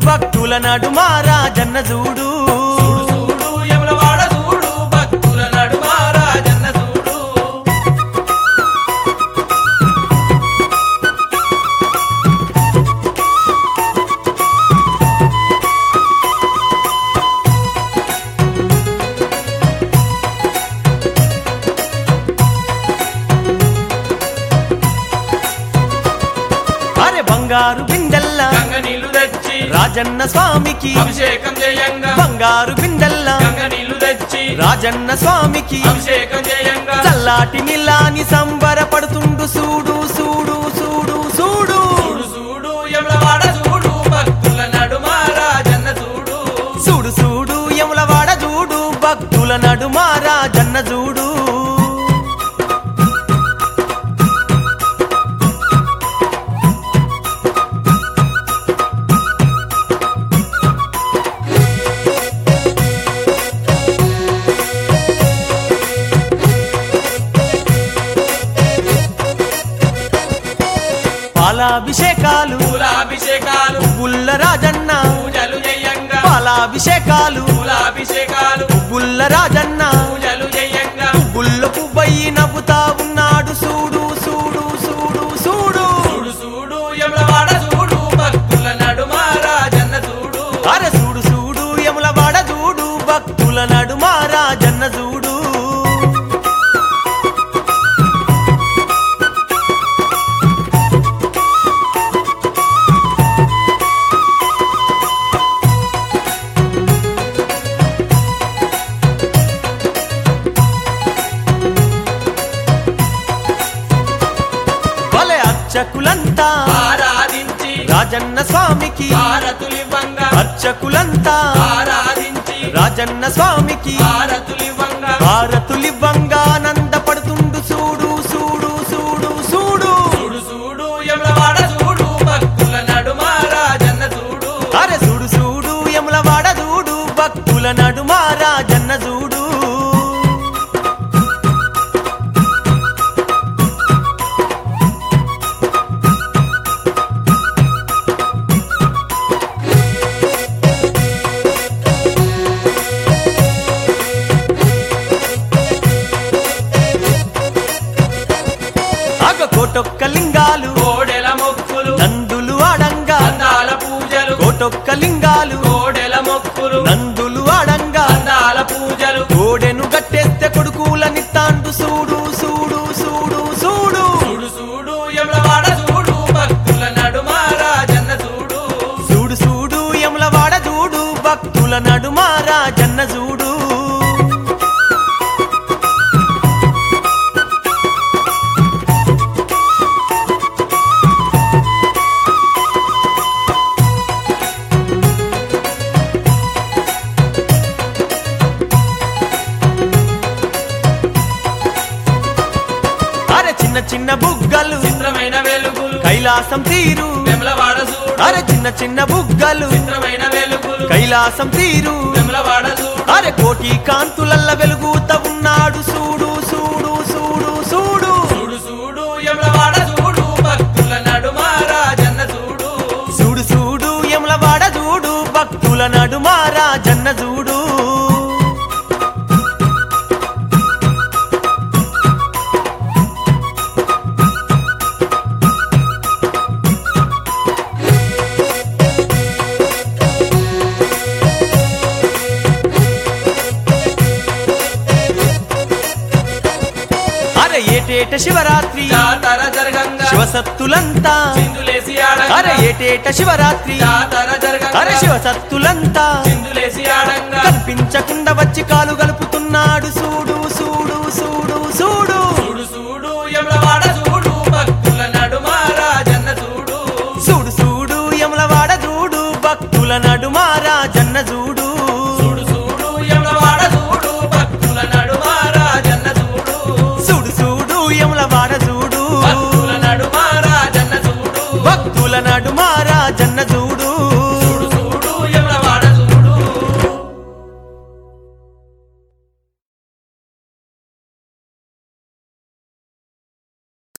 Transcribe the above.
భక్తుల నడుమారా జన్న చూడు చూడు చూడు యమలవాడ చూడు భక్తుల నడుమ రాజన్న చూడు అరే బంగారు బిందెల్ల గంగ నీళ్లు తెచ్చి రాజన్న స్వామికి అభిషేకం చేయంగా బంగారు బిందెల్ల గంగ నీళ్లు తెచ్చి రాజన్న స్వామికి అభిషేకం చేయంగా చల్లాటి నిల్లాని సంబరపడుతుండు సూడు సూడు సూడు సూడు చూడు చూడు యమలవాడ చూడు భక్తుల నడుమ రాజన్న చూడు సూడు సూడు యములవాడ చూడు భక్తుల నడుమారా జన్న చూడు పాలాభిషేకాలు పూలాభిషేకాలు పుల్ల రాజన్న పూజలు చేయంగా పాలాభిషేకాలు పూలాభిషేకాలు పుల్ల రాజన్న పూజలు చేయంగా పువ్వుల్ల పువ్వయి నవ్వుతా ఉన్నాడు సూడు సూడు సూడు సూడు చూడు చూడు యమలవాడ చూడు భక్తుల నడుమ రాజన్న చూడు అరే సూడు సూడు యములవాడ చూడు భక్తుల నడుమారా జన్న చూడు భలే అర్చకులంతా ఆరాధించి రాజన్న స్వామికి భారతులివ్వంగా అర్చకులంతా ఆరాధించి రాజన్న స్వామికి భారతులివ్వంగా భారతులివ్వంగా ఆనందపడుతుండు సూడు సూడు సూడు సూడు చూడు చూడు యమలవాడ చూడు భక్తుల నడుమ రాజన్న చూడు అరే సూడు సూడు యములవాడ చూడు భక్తుల నడుమారా జన్న చూడు అగ కోటొక్క లింగాలు కోడెల మొక్కులు నందులు ఆడంగా అందాల పూజలు కోటొక్క లింగాలు కోడెల మొక్కులు నందులు ఆడంగా అందాల పూజలు కోడెను గట్టేస్తే కొడుకులని తాండు సూడు సూడు సూడు సూడు చూడు చూడు యమలవాడ చూడు భక్తుల నడుమ రాజన్న చూడు సూడు సూడు యములవాడ చూడు భక్తుల నడుమారా జన్న చూడు అరే చిన్న చిన్న బుగ్గలు చిత్రమైన వెలుగులు కైలాసం తీరు వెమలవాడ చూడు అరే చిన్న చిన్న బుగ్గలు చిత్రమైన వెలుగులు కైలాసం తీరు వెమలవాడ చూడు అరే కోటి కాంతులల్ల వెలుగుత ఉన్నాడు సూడు సూడు సూడు సూడు చూడు చూడు యమలవాడ చూడు భక్తుల నడుమ రాజన్న చూడు సూడు సూడు యములవాడ చూడు భక్తుల నడుమారా జన్న చూడు అరే ఏటేట శివరాత్రి జాతర జరగంగా శివసత్తులంతా చిందులేసి అరే ఆడంగా ఏటేట శివరాత్రి జాతర జరగంగా అరే శివసత్తులంతా చిందులేసి ఆడంగా కనిపించకుండా వచ్చి కాలు గలుపుతున్నాడు సూడు సూడు సూడు సూడు చూడు చూడు యమలవాడ చూడు భక్తుల నడుమ రాజన్న చూడు సూడు సూడు యములవాడ చూడు భక్తుల నడుమారా జన్న చూడు